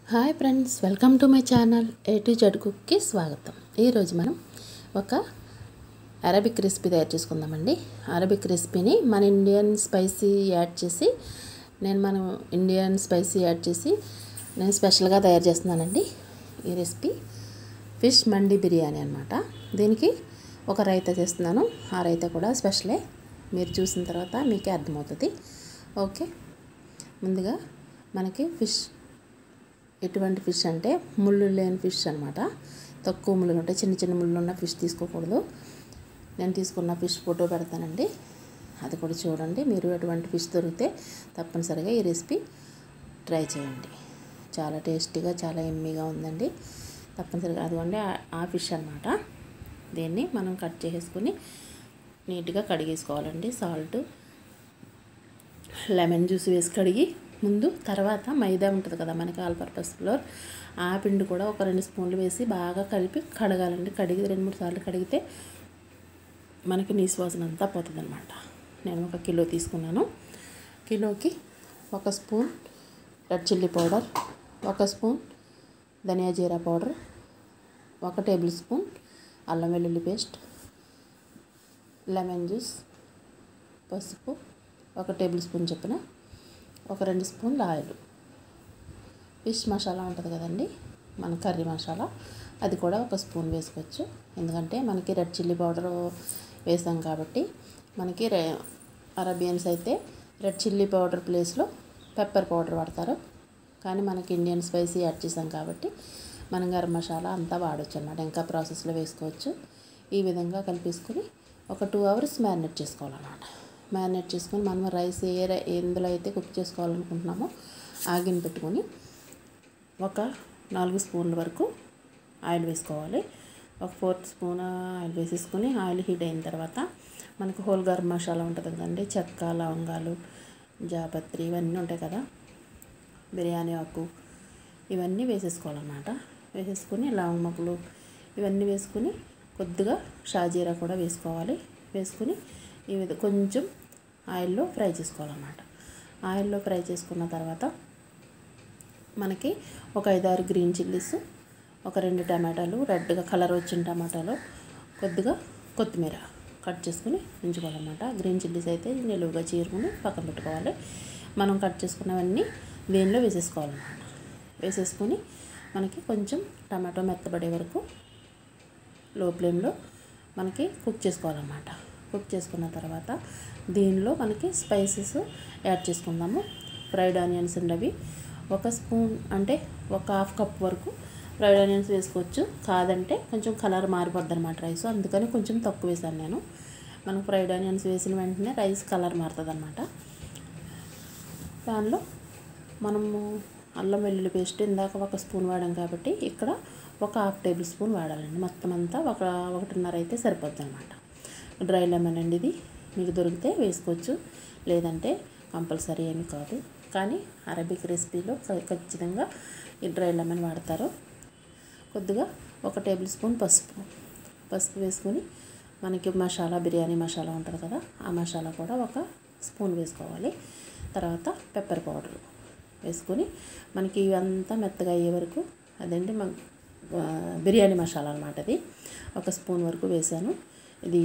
hi friends welcome to my channel A to Z కుక్కి స్వాగతం ఈరోజు మనం ఒక అరబిక్ రెసిపీ తయారు చేసుకుందామండి అరబిక్ రెసిపీని మన ఇండియన్ స్పైసీ యాడ్ చేసి నేను మనం ఇండియన్ స్పైసీ యాడ్ చేసి నేను స్పెషల్గా తయారు చేస్తున్నానండి ఈ రెసిపీ ఫిష్ మండి బిర్యానీ అనమాట దీనికి ఒక రైతా చేస్తున్నాను ఆ రైతా కూడా స్పెషలే మీరు చూసిన తర్వాత మీకే అర్థమవుతుంది ఓకే ముందుగా మనకి ఫిష్ ఎటువంటి ఫిష్ అంటే ముళ్ళు లేని ఫిష్ అనమాట తక్కువ ముళ్ళు ఉంటాయి చిన్న చిన్న ముళ్ళు ఉన్న ఫిష్ తీసుకోకూడదు నేను తీసుకున్న ఫిష్ ఫోటో పెడతానండి అది కూడా చూడండి మీరు ఎటువంటి ఫిష్ దొరికితే తప్పనిసరిగా ఈ రెసిపీ ట్రై చేయండి చాలా టేస్టీగా చాలా ఎమ్మీగా ఉందండి తప్పనిసరిగా అదిగోండి ఆ- ఆ ఫిష్ అనమాట దీన్ని మనం కట్ చేసుకుని నీట్గా కడిగేసుకోవాలండి సాల్ట్ లెమన్ జ్యూస్ వేసి కడిగి ముందు తర్వాత మైదా ఉంటుంది కదా మనకి ఆల్ పర్పస్ ఫ్లోర్ ఆ పిండి కూడా ఒక రెండు స్పూన్లు వేసి బాగా కలిపి కడగాలండి కడిగి రెండు మూడు సార్లు కడిగితే మనకి నీసు వాసన అంతా పోతుంది అనమాట నేను ఒక కిలో తీసుకున్నాను కిలోకి ఒక స్పూన్ రెడ్ చిల్లీ పౌడర్ ఒక స్పూన్ ధనియా జీరా పౌడర్ ఒక టేబుల్ స్పూన్ అల్లం వెల్లుల్లి పేస్ట్ లెమన్ జ్యూస్ పసుపు ఒక టేబుల్ స్పూన్ చొప్పున ఒక రెండు స్పూన్ల ఆయిల్ ఫిష్ మసాలా ఉంటుంది కదండి మన కర్రీ మసాలా అది కూడా ఒక స్పూన్ వేసుకోవచ్చు ఎందుకంటే మనకి రెడ్ చిల్లీ పౌడర్ వేసాం కాబట్టి మనకి రె అరబియన్స్ అయితే రెడ్ చిల్లీ పౌడర్ ప్లేస్లో పెప్పర్ పౌడర్ వాడతారు కానీ మనకి ఇండియన్ స్పైసీ యాడ్ చేసాం కాబట్టి మనం గరం మసాలా అంతా వాడచ్చు అనమాట ఇంకా ప్రాసెస్లో వేసుకోవచ్చు ఈ విధంగా కలిపేసుకొని ఒక టూ అవర్స్ మ్యారినేట్ చేసుకోవాలన్నమాట మ్యారినేట్ చేసుకొని మనం రైస్ ఏ రై- ఎందులో అయితే కుక్ చేసుకోవాలనుకుంటున్నామో ఆ గిన్నె పెట్టుకొని ఒక నాలుగు స్పూన్ల వరకు ఆయిల్ వేసుకోవాలి ఒక ఫోర్త్ స్పూన్ ఆయిల్ వేసేసుకొని ఆయిల్ హీట్ అయిన తర్వాత మనకు హోల్ గరం మసాలా ఉంటుంది కదండి చెక్క లవంగాలు జాపత్రి ఇవన్నీ ఉంటాయి కదా బిర్యానీ ఆకు ఇవన్నీ వేసేసుకోవాలన్నమాట వేసేసుకుని లవంగ మొక్కలు ఇవన్నీ వేసుకుని కొద్దిగా షాజీరా కూడా వేసుకోవాలి వేసుకుని ఈ విధ కొంచెం ఆయిల్లో ఫ్రై చేసుకోవాలన్నమాట ఆయిల్లో ఫ్రై చేసుకున్న తర్వాత మనకి ఒక ఐదారు గ్రీన్ చిల్లీస్ ఒక రెండు టమాటాలు రెడ్గా కలర్ వచ్చిన టమాటాలు కొద్దిగా కొత్తిమీర కట్ చేసుకుని ఉంచుకోవాలన్నమాట గ్రీన్ చిల్లీస్ అయితే నిలువుగా చీరుకుని పక్కన పెట్టుకోవాలి మనం కట్ చేసుకున్నవన్నీ దీనిలో వేసేసుకోవాలన్నమాట వేసేసుకొని మనకి కొంచెం టమాటో మెత్తబడే వరకు లో ఫ్లేమ్లో మనకి కుక్ చేసుకోవాలన్నమాట కుక్ చేసుకున్న తర్వాత దీనిలో మనకి స్పైసెస్ యాడ్ చేసుకుందాము ఫ్రైడ్ ఆనియన్స్ ఉండవి ఒక స్పూన్ అంటే ఒక హాఫ్ కప్ వరకు ఫ్రైడ్ ఆనియన్స్ వేసుకోవచ్చు కాదంటే కొంచెం కలర్ మారిపోద్ది అనమాట రైస్ అందుకని కొంచెం తక్కువ వేసాను నేను మనం ఫ్రైడ్ ఆనియన్స్ వేసిన వెంటనే రైస్ కలర్ మారుతుంది అనమాట దానిలో మనము అల్లం వెల్లుల్లి పేస్ట్ ఇందాక ఒక స్పూన్ వాడాం కాబట్టి ఇక్కడ ఒక హాఫ్ టేబుల్ స్పూన్ వాడాలండి మొత్తం అంతా ఒక ఒకటిన్నర అయితే సరిపోద్ది అనమాట డ్రై లెమన్ అండి ఇది మీకు దొరికితే వేసుకోవచ్చు లేదంటే కంపల్సరీ ఏమి కాదు కానీ అరబిక్ రెసిపీలో ఖ- ఖచ్చితంగా ఈ డ్రై లెమన్ వాడతారు కొద్దిగా ఒక టేబుల్ స్పూన్ పసుపు పసుపు వేసుకొని మనకి మసాలా బిర్యానీ మసాలా ఉంటుంది కదా ఆ మసాలా కూడా ఒక స్పూన్ వేసుకోవాలి తర్వాత పెప్పర్ పౌడర్ వేసుకొని మనకి ఇవంతా మెత్తగా అయ్యే వరకు అదేంటి మన ఆ, బిర్యానీ మసాలా అనమాట అది ఒక స్పూన్ వరకు వేసాను ఇది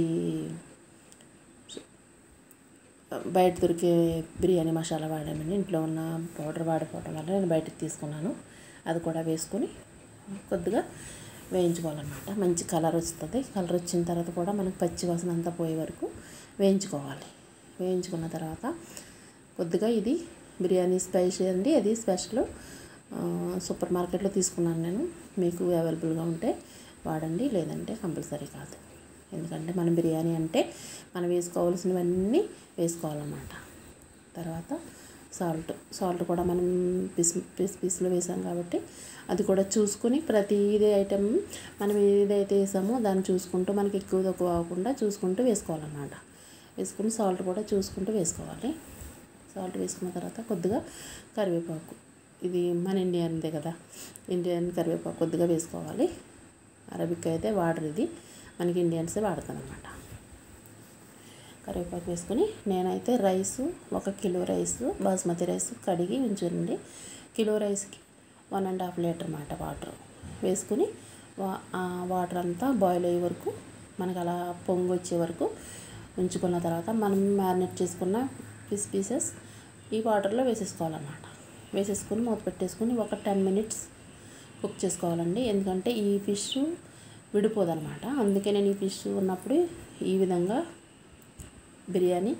బయట దొరికే బిర్యానీ మసాలా వాడామండి ఇంట్లో ఉన్న పౌడర్ వాడిపోవడం వల్ల నేను బయటకు తీసుకున్నాను అది కూడా వేసుకొని కొద్దిగా వేయించుకోవాలన్నమాట మంచి కలర్ వస్తుంది కలర్ వచ్చిన తర్వాత కూడా మనకి పచ్చి వాసన అంతా పోయే వరకు వేయించుకోవాలి వేయించుకున్న తర్వాత కొద్దిగా ఇది బిర్యానీ స్పైసీ అండి అది స్పెషల్ ఆ, సూపర్ మార్కెట్లో తీసుకున్నాను నేను మీకు అవైలబుల్గా ఉంటే వాడండి లేదంటే కంపల్సరీ కాదు ఎందుకంటే మనం బిర్యానీ అంటే మనం వేసుకోవాల్సినవన్నీ వేసుకోవాలన్నమాట తర్వాత సాల్ట్ సాల్ట్ కూడా మనం పీస్ పీస్ పీస్లో వేసాం కాబట్టి అది కూడా చూసుకొని ప్రతి ఇదే ఐటెం మనం ఏదైతే వేసామో దాన్ని చూసుకుంటూ మనకి ఎక్కువ తక్కువ అవ్వకుండా చూసుకుంటూ వేసుకోవాలన్నమాట వేసుకుని సాల్ట్ కూడా చూసుకుంటూ వేసుకోవాలి సాల్ట్ వేసుకున్న తర్వాత కొద్దిగా కరివేపాకు ఇది మన ఇండియన్దే కదా ఇండియన్ కరివేపాకు కొద్దిగా వేసుకోవాలి అరబిక్ అయితే వాడరు ఇది మనకి ఇండియన్సే వాడతాం అనమాట కరివేపాకు వేసుకొని నేనైతే రైసు ఒక కిలో రైస్ బాస్మతి రైస్ కడిగి ఉంచండి కిలో రైస్కి వన్ అండ్ హాఫ్ లీటర్ అన్నమాట వాటర్ వేసుకుని వా- ఆ వాటర్ అంతా బాయిల్ అయ్యే వరకు మనకు అలా పొంగు వచ్చే వరకు ఉంచుకున్న తర్వాత మనం మ్యారినేట్ చేసుకున్న పీస్ పీసెస్ ఈ వాటర్లో వేసేసుకోవాలన్నమాట వేసేసుకుని మూత పెట్టేసుకుని ఒక టెన్ మినిట్స్ కుక్ చేసుకోవాలండి ఎందుకంటే ఈ ఫిష్ విడిపోదన్నమాట అందుకే నేను ఈ ఫిష్ ఉన్నప్పుడు ఈ విధంగా బిర్యానీ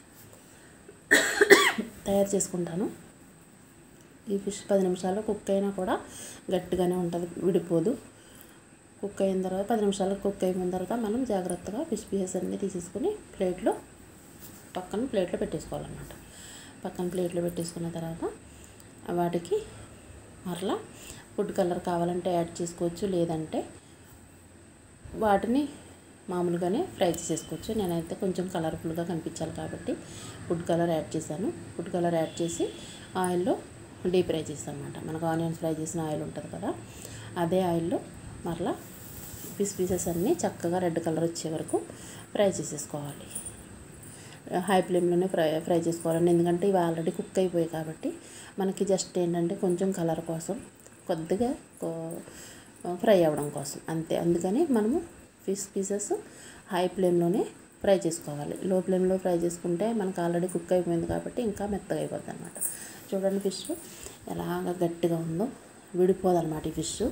తయారు చేసుకుంటాను ఈ ఫిష్ పది నిమిషాలు కుక్ అయినా కూడా గట్టిగానే ఉంటుంది విడిపోదు కుక్ అయిన తర్వాత పది నిమిషాలు కుక్ అయిపోయిన తర్వాత మనం జాగ్రత్తగా ఫిష్ పీసెస్ అన్నీ తీసేసుకుని ప్లేట్లో పక్కన ప్లేట్లో పెట్టేసుకోవాలన్నమాట పక్కన ప్లేట్లో పెట్టేసుకున్న తర్వాత వాటికి మరలా ఫుడ్ కలర్ కావాలంటే యాడ్ చేసుకోవచ్చు లేదంటే వాటిని మామూలుగానే ఫ్రై చేసేసుకోవచ్చు నేనైతే కొంచెం కలర్ఫుల్గా కనిపించాలి కాబట్టి ఫుడ్ కలర్ యాడ్ చేశాను ఫుడ్ కలర్ యాడ్ చేసి ఆయిల్లో డీప్ ఫ్రై చేస్తాను అనమాట మనకు ఆనియన్స్ ఫ్రై చేసిన ఆయిల్ ఉంటుంది కదా అదే ఆయిల్లో మరలా పీస్ పీసెస్ అన్నీ చక్కగా రెడ్ కలర్ వచ్చే వరకు ఫ్రై చేసేసుకోవాలి హై ఫ్లేమ్లోనే ఫ్రై ఫ్రై చేసుకోవాలండి ఎందుకంటే ఇవి ఆల్రెడీ కుక్ అయిపోయాయి కాబట్టి మనకి జస్ట్ ఏంటంటే కొంచెం కలర్ కోసం కొద్దిగా కో- ఫ్రై అవ్వడం కోసం అంతే అందుకని మనము ఫిష్ పీసెస్ హై ఫ్లేమ్లోనే ఫ్రై చేసుకోవాలి లో ఫ్లేమ్లో ఫ్రై చేసుకుంటే మనకు ఆల్రెడీ కుక్ అయిపోయింది కాబట్టి ఇంకా మెత్తగా అయిపోద్ది అనమాట చూడండి ఫిష్ ఎలాగ గట్టిగా ఉందో విడిపోదన్నమాట ఈ ఫిష్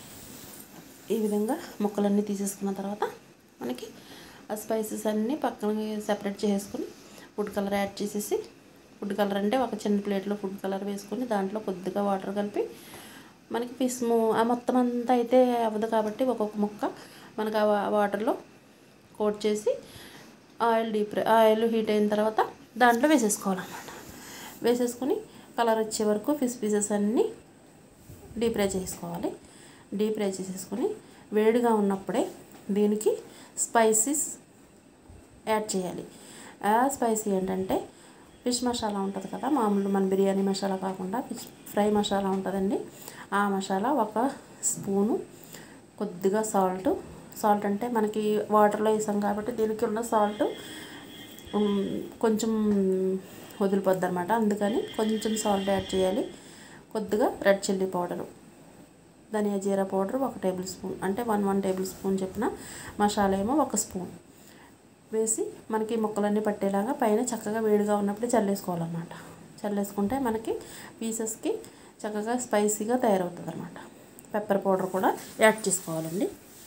ఈ విధంగా ముక్కలన్నీ తీసేసుకున్న తర్వాత మనకి ఆ స్పైసెస్ అన్నీ పక్కన సెపరేట్ చేసుకుని ఫుడ్ కలర్ యాడ్ చేసేసి ఫుడ్ కలర్ అంటే ఒక చిన్న ప్లేట్లో ఫుడ్ కలర్ వేసుకొని దాంట్లో కొద్దిగా వాటర్ కలిపి మనకి ఫిష్ ము- ఆ మొత్తం అంతా అయితే అవ్వదు కాబట్టి ఒక్కొక్క ముక్క మనకు ఆ వా- వాటర్లో కోట్ చేసి oil deep fry oil heat అయిన తర్వాత దాంట్లో వేసేసుకోవాలన్నమాట వేసేసుకొని కలర్ వచ్చే వరకు ఫిష్ పీసెస్ అన్నీ డీప్ ఫ్రై చేసుకోవాలి డీప్ ఫ్రై చేసేసుకొని వేడిగా ఉన్నప్పుడే దీనికి స్పైసెస్ యాడ్ చేయాలి ఆ స్పైసీ ఏంటంటే ఫిష్ మసాలా ఉంటుంది కదా మామూలు మన బిర్యానీ మసాలా కాకుండా ఫిష్ ఫ్రై మసాలా ఉంటుందండి ఆ మసాలా ఒక స్పూను కొద్దిగా సాల్ట్ సాల్ట్ అంటే మనకి వాటర్లో వేసాం కాబట్టి దీనికి ఉన్న సాల్ట్ కొంచెం వదిలిపోద్ది అనమాట అందుకని కొంచెం సాల్ట్ యాడ్ చేయాలి కొద్దిగా రెడ్ చిల్లీ పౌడరు ధనియా జీరా పౌడర్ ఒక టేబుల్ స్పూన్ అంటే వన్ వన్ టేబుల్ స్పూన్ చెప్పిన మసాలా ఏమో ఒక స్పూన్ వేసి మనకి ముక్కలన్నీ పట్టేలాగా పైన చక్కగా వేడిగా ఉన్నప్పుడు చల్లేసుకోవాలన్నమాట చల్లేసుకుంటే మనకి పీసెస్కి చక్కగా స్పైసీగా తయారవుతుంది అనమాట పెప్పర్ పౌడర్ కూడా యాడ్ చేసుకోవాలండి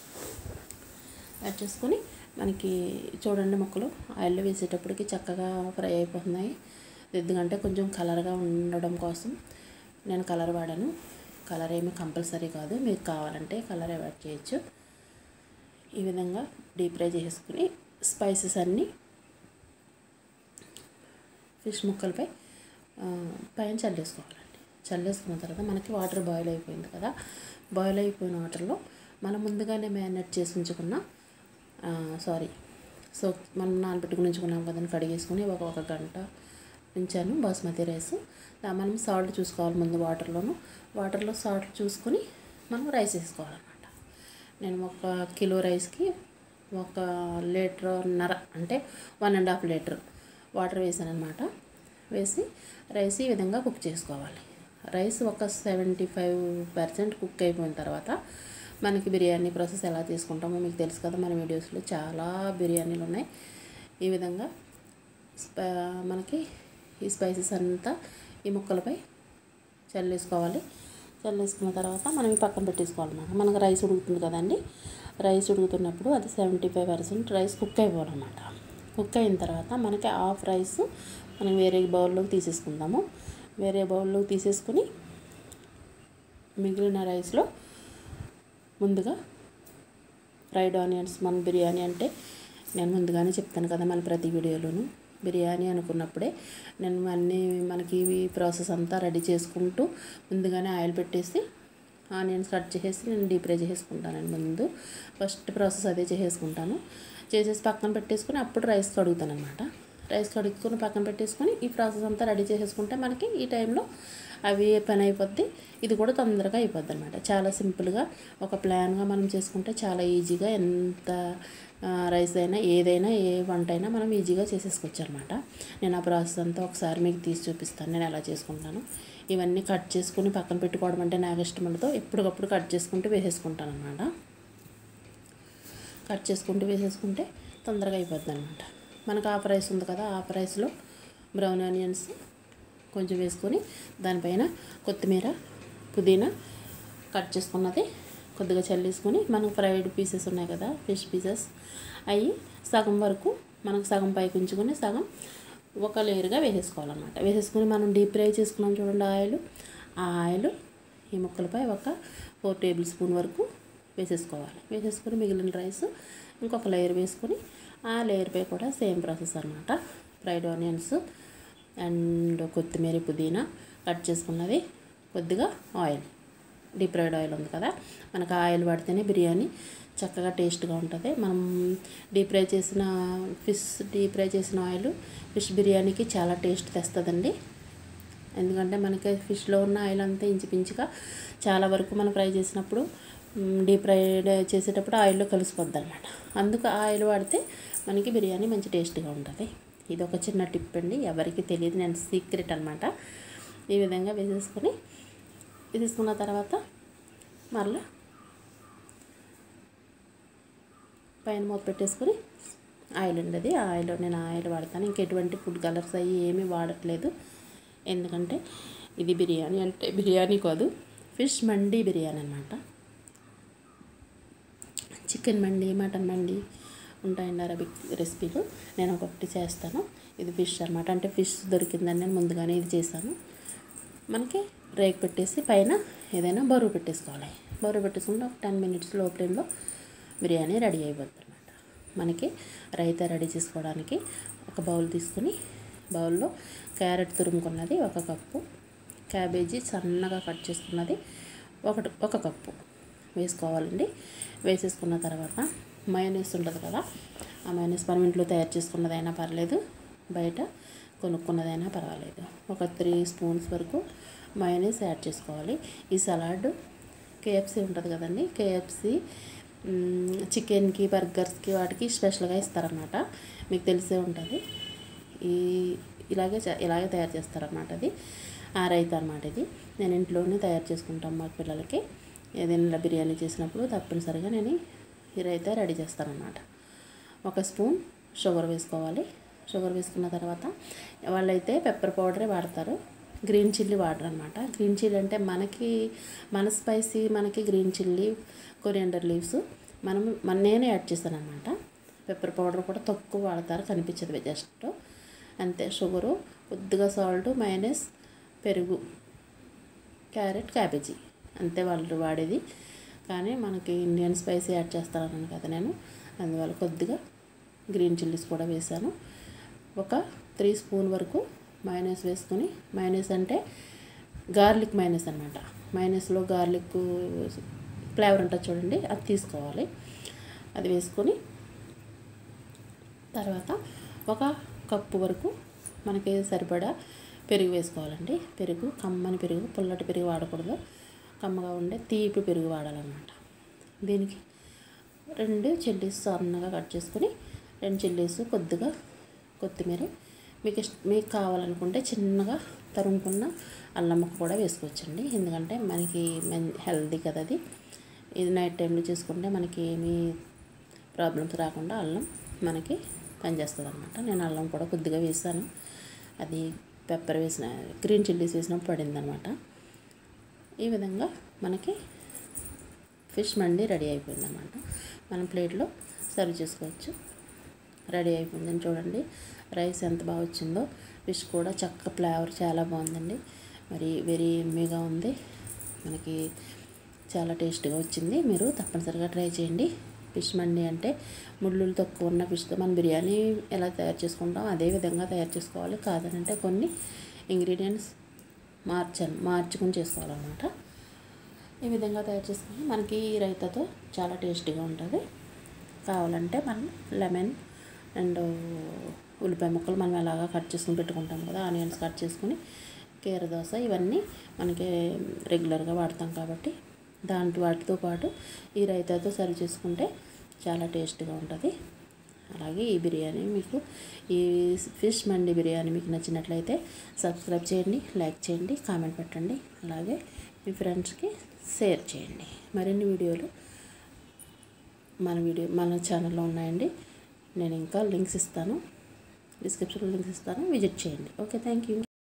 యాడ్ చేసుకొని మనకి చూడండి ముక్కలు ఆయిల్లో వేసేటప్పటికి చక్కగా ఫ్రై అయిపోతున్నాయి ఎందుకంటే కొంచెం కలర్గా ఉండడం కోసం నేను కలర్ వాడాను కలర్ ఏమీ కంపల్సరీ కాదు మీకు కావాలంటే కలర్ యాడ్ చేయొచ్చు ఈ విధంగా డీప్ ఫ్రై చేసుకుని స్పైసెస్ అన్నీ ఫిష్ ముక్కలపై ఆ, పైన చల్లేసుకోవాలండి చల్లేసుకున్న తర్వాత మనకి వాటర్ బాయిల్ అయిపోయింది కదా బాయిల్ అయిపోయిన వాటర్లో మనం ముందుగానే మ్యారినేట్ చేసి ఉంచుకున్న సారీ సో మనం నానబెట్టుకుని ఉంచుకున్నాం కదండి కడిగేసుకుని ఒక ఒక గంట ఉంచాను బాస్మతి రైస్ దా- మనం సాల్ట్ చూసుకోవాలి ముందు వాటర్లోను వాటర్లో సాల్ట్ చూసుకొని మనం రైస్ వేసుకోవాలన్నమాట నేను ఒక కిలో రైస్కి ఒక లీటర్ నర అంటే one and half litre water వేసాను అనమాట వేసి రైస్ ఈ విధంగా కుక్ చేసుకోవాలి రైస్ ఒక సెవెంటీ ఫైవ్ పర్సెంట్ కుక్ అయిపోయిన తర్వాత మనకి బిర్యానీ ప్రాసెస్ ఎలా తీసుకుంటామో మీకు తెలుసు కదా మన వీడియోస్లో చాలా బిర్యానీలు ఉన్నాయి ఈ విధంగా స్ప- మనకి ఈ స్పైసెస్ అంతా ఈ ముక్కలపై చల్లేసుకోవాలి చల్లేసుకున్న తర్వాత మనం ఈ పక్కన పెట్టేసుకోవాలన్నమాట మనకు రైస్ ఉడుకుతుంది కదండి రైస్ ఉడుకుతున్నప్పుడు అది seventy five percent rice cook అయిపోవాలన్నమాట కుక్ అయిన తర్వాత మనకి హాఫ్ రైస్ మనం వేరే బౌల్లోకి తీసేసుకుందాము వేరే బౌల్లోకి తీసేసుకుని మిగిలిన రైస్లో ముందుగా ఫ్రైడ్ ఆనియన్స్ మన బిర్యానీ అంటే నేను ముందుగానే చెప్తాను కదా మన ప్రతి వీడియోలోను బిర్యానీ అనుకున్నప్పుడే నేను అన్నీ మనకి ఇవి ప్రాసెస్ అంతా రెడీ చేసుకుంటూ ముందుగానే ఆయిల్ పెట్టేసి ఆనియన్స్ కట్ చేసేసి నేను డీప్ ఫ్రై చేసుకుంటానండి ముందు ఫస్ట్ ప్రాసెస్ అదే చేసేసుకుంటాను చేసేసి పక్కన పెట్టేసుకుని అప్పుడు రైస్ కడుగుతాను అనమాట రైస్ కడుక్కుని పక్కన పెట్టేసుకొని ఈ ప్రాసెస్ అంతా రెడీ చేసేసుకుంటే మనకి ఈ టైంలో అవి పని అయిపోద్ది ఇది కూడా తొందరగా అయిపోద్ది అనమాట చాలా సింపుల్గా ఒక ప్లాన్గా మనం చేసుకుంటే చాలా ఈజీగా ఎంత ఆ, రైస్ అయినా ఏదైనా ఏ వంట అయినా మనం ఈజీగా చేసేసుకోవచ్చు అనమాట నేను ఆ ప్రాసెస్ అంతా ఒకసారి మీకు తీసి చూపిస్తాను నేను ఎలా చేసుకుంటాను ఇవన్నీ కట్ చేసుకుని పక్కన పెట్టుకోవడం అంటే నాకు ఇష్టం ఉండదు ఎప్పటికప్పుడు కట్ చేసుకుంటూ వేసేసుకుంటాను అనమాట కట్ చేసుకుంటూ వేసేసుకుంటే తొందరగా అయిపోద్ది అనమాట మనకు హాఫ్ రైస్ ఉంది కదా హాఫ్ రైస్లో బ్రౌన్ ఆనియన్స్ కొంచెం వేసుకొని దానిపైన కొత్తిమీర పుదీనా కట్ చేసుకున్నది కొద్దిగా చల్లేసుకొని మనకు ఫ్రైడ్ పీసెస్ ఉన్నాయి కదా ఫిష్ పీసెస్ అవి సగం వరకు మనకు సగం పైకి ఉంచుకొని సగం ఒక లేయర్గా వేసేసుకోవాలన్నమాట వేసేసుకొని మనం డీప్ ఫ్రై చేసుకున్నాం చూడండి ఆయిల్ ఆ ఆయిల్ ఈ ముక్కలపై ఒక ఫోర్ టేబుల్ స్పూన్ వరకు వేసేసుకోవాలి వేసేసుకొని మిగిలిన రైస్ ఇంకొక లేయర్ వేసుకొని ఆ లేయర్పై కూడా సేమ్ ప్రాసెస్ అనమాట ఫ్రైడ్ ఆనియన్స్ అండ్ కొత్తిమీర పుదీనా కట్ చేసుకున్నది కొద్దిగా ఆయిల్ డీప్ ఫ్రైడ్ ఆయిల్ ఉంది కదా మనకు ఆ ఆయిల్ పడితేనే బిర్యానీ చక్కగా టేస్ట్గా ఉంటుంది మనం డీప్ ఫ్రై చేసిన ఫిష్ డీప్ ఫ్రై చేసిన ఆయిల్ ఫిష్ బిర్యానీకి చాలా టేస్ట్ తెస్తుందండి ఎందుకంటే మనకి ఫిష్లో ఉన్న ఆయిల్ అంతా ఇంచుమించుగా చాలా వరకు మనం ఫ్రై చేసినప్పుడు డీప్ ఫ్రై చేసేటప్పుడు ఆయిల్లో కలిసిపోద్ది అనమాట అందుకు ఆ ఆయిల్ వాడితే మనకి బిర్యానీ మంచి టేస్ట్గా ఉంటుంది ఇది ఒక చిన్న టిప్ అండి ఎవరికి తెలియదు నేను సీక్రెట్ అనమాట ఈ విధంగా వేసేసుకొని వేసేసుకున్న తర్వాత మరలా పైన మూత పెట్టేసుకొని ఆయిల్ ఉండదు ఆ ఆయిల్ నేను ఆయిల్ వాడతాను ఇంకెటువంటి ఫుడ్ కలర్స్ అవి ఏమీ వాడట్లేదు ఎందుకంటే ఇది బిర్యానీ అంటే బిర్యానీ కాదు ఫిష్ మండీ బిర్యానీ అనమాట చికెన్ మండి మటన్ మండి ఉంటాయండి అరబిక్ రెసిపీలు నేను ఒకటి చేస్తాను ఇది ఫిష్ అనమాట అంటే ఫిష్ దొరికిందని నేను ముందుగానే ఇది చేశాను మనకి రేక్ పెట్టేసి పైన ఏదైనా బరువు పెట్టేసుకోవాలి బరువు పెట్టేసుకుంటే ఒక టెన్ మినిట్స్ లో ఫ్లేమ్లో బిర్యానీ రెడీ అయిపోద్ది అనమాట మనకి రైతా రెడీ చేసుకోవడానికి ఒక బౌల్ తీసుకుని బౌల్లో క్యారెట్ తురుముకున్నది ఒక కప్పు క్యాబేజీ సన్నగా కట్ చేసుకున్నది ఒకటి ఒక కప్పు వేసుకోవాలండి వేసేసుకున్న తర్వాత మయోనీస్ ఉంటుంది కదా ఆ మయోనీస్ మనం ఇంట్లో తయారు చేసుకున్నదైనా పర్లేదు బయట కొనుక్కున్నదైనా పర్వాలేదు ఒక త్రీ స్పూన్స్ వరకు మయోనీస్ యాడ్ చేసుకోవాలి ఈ సలాడ్ కేఎఫ్సీ ఉంటుంది కదండి కేఎఫ్సీ చికెన్కి బర్గర్స్కి వాటికి స్పెషల్గా ఇస్తారనమాట మీకు తెలిసే ఉంటుంది ఈ ఇలాగే చే- ఇలాగే తయారు చేస్తారనమాట అది ఆ రైతా అనమాట ఇది నేను ఇంట్లోనే తయారు చేసుకుంటాం మా పిల్లలకి ఏదైనా ఇలా బిర్యానీ చేసినప్పుడు తప్పనిసరిగా నేను ఈ రైతా రెడీ చేస్తానన్నమాట ఒక స్పూన్ షుగర్ వేసుకోవాలి షుగర్ వేసుకున్న తర్వాత వాళ్ళైతే పెప్పర్ పౌడరే వాడతారు గ్రీన్ చిల్లీ వాడరు అనమాట గ్రీన్ చిల్లీ అంటే మనకి మన స్పైసీ మనకి గ్రీన్ చిల్లీ కొరియండర్ లీవ్స్ మనం మన నేనే యాడ్ చేస్తాను అనమాట పెప్పర్ పౌడర్ కూడా తక్కువ వాడతారు కనిపించదు జస్ట్ అంతే షుగరు కొద్దిగా సాల్ట్ మైనస్ పెరుగు క్యారెట్ క్యాబేజీ అంతే వాళ్ళు వాడేది కానీ మనకి ఇండియన్ స్పైసీ యాడ్ చేస్తానన్నాను కదా నేను అందువల్ల కొద్దిగా గ్రీన్ చిల్లీస్ కూడా వేసాను ఒక త్రీ స్పూన్ వరకు మైనస్ వేసుకొని మైనస్ అంటే గార్లిక్ మైనస్ అనమాట మైనస్లో గార్లిక్ ఫ్లేవర్ ఉంటుంది చూడండి అది తీసుకోవాలి అది వేసుకొని తర్వాత ఒక కప్పు వరకు మనకి సరిపడా పెరుగు వేసుకోవాలండి పెరుగు కమ్మని పెరుగు పుల్లటి పెరుగు వాడకూడదు కమ్మగా ఉండే తీపి పెరుగు వాడాలన్నమాట దీనికి రెండు చిల్లీస్ సన్నగా కట్ చేసుకొని రెండు చిల్లీస్ కొద్దిగా కొత్తిమీర మీకు ఇష్ట మీకు కావాలనుకుంటే చిన్నగా తరుముకున్న అల్లం ముక్క కూడా వేసుకోవచ్చండి ఎందుకంటే మనకి హెల్దీ కదా అది ఇది నైట్ టైంలో చేసుకుంటే మనకి ఏమీ ప్రాబ్లమ్స్ రాకుండా అల్లం మనకి పనిచేస్తుంది అనమాట నేను అల్లం కూడా కొద్దిగా వేసాను అది పెప్పర్ వేసిన గ్రీన్ చిల్లీస్ వేసినప్పుడు పడింది అనమాట ఈ విధంగా మనకి ఫిష్ మండి రెడీ అయిపోయింది అనమాట మనం ప్లేట్లో సర్వ్ చేసుకోవచ్చు రెడీ అయిపోయిందని చూడండి రైస్ ఎంత బాగా వచ్చిందో ఫిష్ కూడా చక్క ఫ్లేవర్ చాలా బాగుందండి మరి వెరీ ఎమ్మీగా ఉంది మనకి చాలా టేస్ట్గా వచ్చింది మీరు తప్పనిసరిగా ట్రై చేయండి ఫిష్ మండి అంటే ముళ్ళు తక్కువ ఉన్న ఫిష్తో మనం బిర్యానీ ఎలా తయారు చేసుకుంటాం అదే విధంగా తయారు చేసుకోవాలి కాదనంటే కొన్ని ఇంగ్రీడియంట్స్ మార్చాను మార్చుకుని చేసుకోవాలన్నమాట ఈ విధంగా తయారు చేసుకుని మనకి ఈ రైతాతో చాలా టేస్టీగా ఉంటుంది కావాలంటే మనం లెమన్ అండ్ ఉల్లిపాయ ముక్కలు మనం ఎలాగా కట్ చేసుకుని పెట్టుకుంటాం కదా ఆనియన్స్ కట్ చేసుకుని కీర దోస ఇవన్నీ మనకి రెగ్యులర్గా వాడతాం కాబట్టి దాంట్లో వాటితో పాటు ఈ రైతాతో సర్వ్ చేసుకుంటే చాలా టేస్ట్గా ఉంటుంది అలాగే ఈ బిర్యానీ మీకు ఈ ఫిష్ మండి బిర్యానీ మీకు నచ్చినట్లయితే సబ్స్క్రైబ్ చేయండి లైక్ చేయండి కామెంట్ పెట్టండి అలాగే మీ ఫ్రెండ్స్కి షేర్ చేయండి మరిన్ని వీడియోలు మన వీడియో మన ఛానల్లో ఉన్నాయండి నేను ఇంకా లింక్స్ ఇస్తాను డిస్క్రిప్షన్లో లింక్స్ ఇస్తాను విజిట్ చేయండి ఓకే థ్యాంక్ యూ